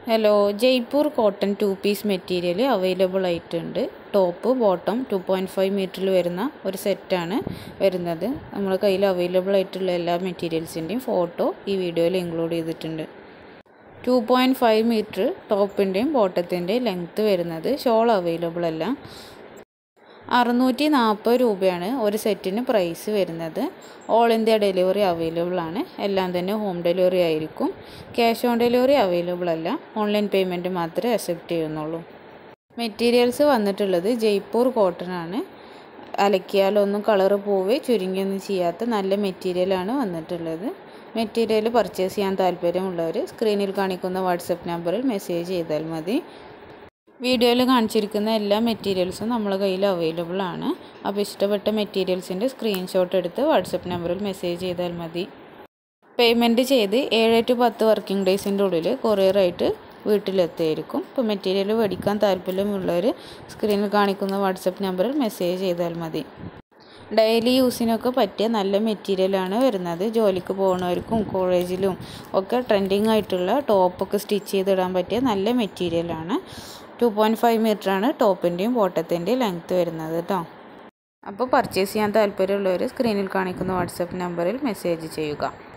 hello Jaipur cotton two piece material available ആയിട്ടുണ്ട് top bottom two point five മീറ്ററിൽ വരുന്ന ഒരു സെറ്റാണ് വരുന്നത് നമ്മുടെ കയ്യിൽ അവൈലബിൾ ആയിട്ടുള്ള എല്ലാ മെറ്റീരിയൽസിൻ്റെയും ഫോട്ടോ ഈ വീഡിയോയിൽ ഇൻക്ലൂഡ് ചെയ്തിട്ടുണ്ട് ടു പോയിൻറ്റ് ഫൈവ് മീറ്റർ ടോപ്പിൻ്റെയും ബോട്ടത്തിൻ്റെയും ലെങ്ത്ത് വരുന്നത് ഷോൾ അവൈലബിൾ അല്ല അറുന്നൂറ്റി നാൽപ്പത് രൂപയാണ് ഒരു സെറ്റിന് പ്രൈസ് വരുന്നത് ഓൾ ഇന്ത്യ ഡെലിവറി അവൈലബിൾ ആണ് എല്ലാം തന്നെ ഹോം ഡെലിവറി ആയിരിക്കും ക്യാഷ് ഓൺ ഡെലിവറി അവൈലബിൾ അല്ല ഓൺലൈൻ പേയ്മെൻറ്റ് മാത്രമേ അക്സെപ്റ്റ് ചെയ്യുന്നുള്ളൂ മെറ്റീരിയൽസ് വന്നിട്ടുള്ളത് ജയ്പൂർ കോട്ടൺ ആണ് അലക്കിയാലൊന്നും കളറ് പോവേ ചുരുങ്ങിയൊന്നും ചെയ്യാത്ത നല്ല മെറ്റീരിയലാണ് വന്നിട്ടുള്ളത് മെറ്റീരിയൽ പർച്ചേസ് ചെയ്യാൻ താല്പര്യമുള്ളവർ സ്ക്രീനിൽ കാണിക്കുന്ന വാട്സപ്പ് നമ്പറിൽ മെസ്സേജ് ചെയ്താൽ മതി വീഡിയോയിൽ കാണിച്ചിരിക്കുന്ന എല്ലാ മെറ്റീരിയൽസും നമ്മളെ കയ്യിൽ അവൈലബിൾ ആണ് അപ്പോൾ ഇഷ്ടപ്പെട്ട മെറ്റീരിയൽസിൻ്റെ സ്ക്രീൻഷോട്ട് എടുത്ത് വാട്സപ്പ് നമ്പറിൽ മെസ്സേജ് ചെയ്താൽ മതി പേയ്മെൻറ്റ് ചെയ്ത് ഏഴ് ടു പത്ത് വർക്കിംഗ് ഡേയ്സിൻ്റെ ഉള്ളിൽ കൊറിയറായിട്ട് വീട്ടിലെത്തിയായിരിക്കും ഇപ്പോൾ മെറ്റീരിയൽ മേടിക്കാൻ താല്പര്യമുള്ളവർ സ്ക്രീനിൽ കാണിക്കുന്ന വാട്സപ്പ് നമ്പറിൽ മെസ്സേജ് ചെയ്താൽ മതി ഡെയിലി യൂസിനൊക്കെ പറ്റിയ നല്ല മെറ്റീരിയലാണ് വരുന്നത് ജോലിക്ക് പോകുന്നവർക്കും കോളേജിലും ഒക്കെ ട്രെൻഡിങ് ആയിട്ടുള്ള ടോപ്പൊക്കെ സ്റ്റിച്ച് ചെയ്തിടാൻ പറ്റിയ നല്ല മെറ്റീരിയലാണ് ടു പോയിൻറ്റ് ഫൈവ് മീറ്ററാണ് ടോപ്പിൻ്റെയും ബോട്ടത്തിൻ്റെയും ലെങ്ത്ത് വരുന്നത് കേട്ടോ അപ്പോൾ പർച്ചേസ് ചെയ്യാൻ താല്പര്യമുള്ളവർ സ്ക്രീനിൽ കാണിക്കുന്ന വാട്സപ്പ് നമ്പറിൽ മെസ്സേജ് ചെയ്യുക